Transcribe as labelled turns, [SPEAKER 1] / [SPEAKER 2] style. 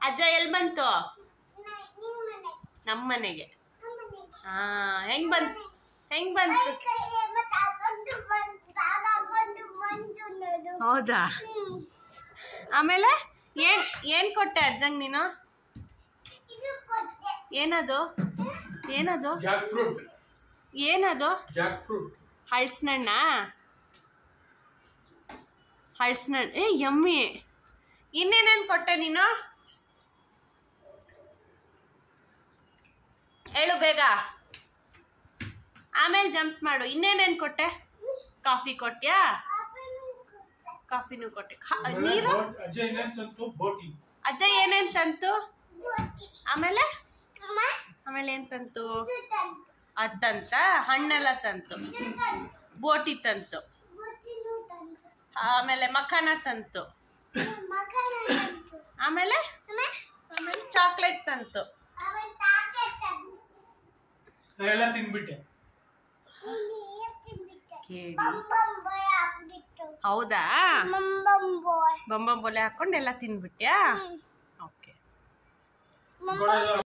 [SPEAKER 1] ಅಜ್ಜ ಎಲ್ಲಿ ಬಂತು ನಮ್ಮ ಮನೆಗೆ ಹಾ ಹೆಂಗ್ ಬಂತು ಹೆಂಗ್ ಬಂತು ಹೌದಾ ಆಮೇಲೆ ಏನ್ ಏನ್ ಕೊಟ್ಟೆ ಅಜ್ಜಂಗ್ ನೀನು ಏನದು ಏನದು
[SPEAKER 2] ಜಾಕ್ ಫ್ರೂಟ್
[SPEAKER 1] ಏನದು
[SPEAKER 2] ಜಾಕ್ ಫ್ರೂಟ್
[SPEAKER 1] ಹಳ್ಸ್ನಣ್ಣ ಹಳ್ಸ್ನಣ್ಣ ಏ ಯಮ್ಮಿ ಇನ್ನೇನೇನು ಕೊಟ್ಟೆ ನೀನು ಹೇಳು ಬೇಗ ಆಮೇಲೆ ಜಂಪ್ ಮಾಡು ಇನ್ನೇನೇನು ಕೊಟ್ಟೆ ಕಾಫಿ ಕೊಟ್ಯಾ ಕಾಫಿನೂ ಕೊಟ್ಟೆ ಖಾ- ನೀರು
[SPEAKER 2] ಅಜಯ್ ಏನೇನ್ ತಂತು ಬೋಟಿ
[SPEAKER 1] ಅಜ್ಜ ಏನೇನು ತಂತು ಆಮೇಲೆ ಆಮೇಲೆ ಏನು ತಂತು ಅದು ತಂತ ಹಣ್ಣೆಲ್ಲ ತಂತು ಬೋಟಿ ತಂತು ಆಮೇಲೆ ಮಖಾನ ತಂತು ಆಮೇಲೆ ಆಮೇಲೆ ಚಾಕ್ಲೇಟ್ ತಂತು
[SPEAKER 2] ನಾ ಎಲ್ಲ ತಿನ್ಬಿಟ್ಟೆ
[SPEAKER 1] ಕೇಳಿ ಹೌದಾ ಬೊಂಬ ಬೊಲೆ ಹಾಕೊಂಡು ಎಲ್ಲ ತಿನ್ಬಿಟ್ಯಾ ಓಕೆ
[SPEAKER 2] ಕೊಡೋದು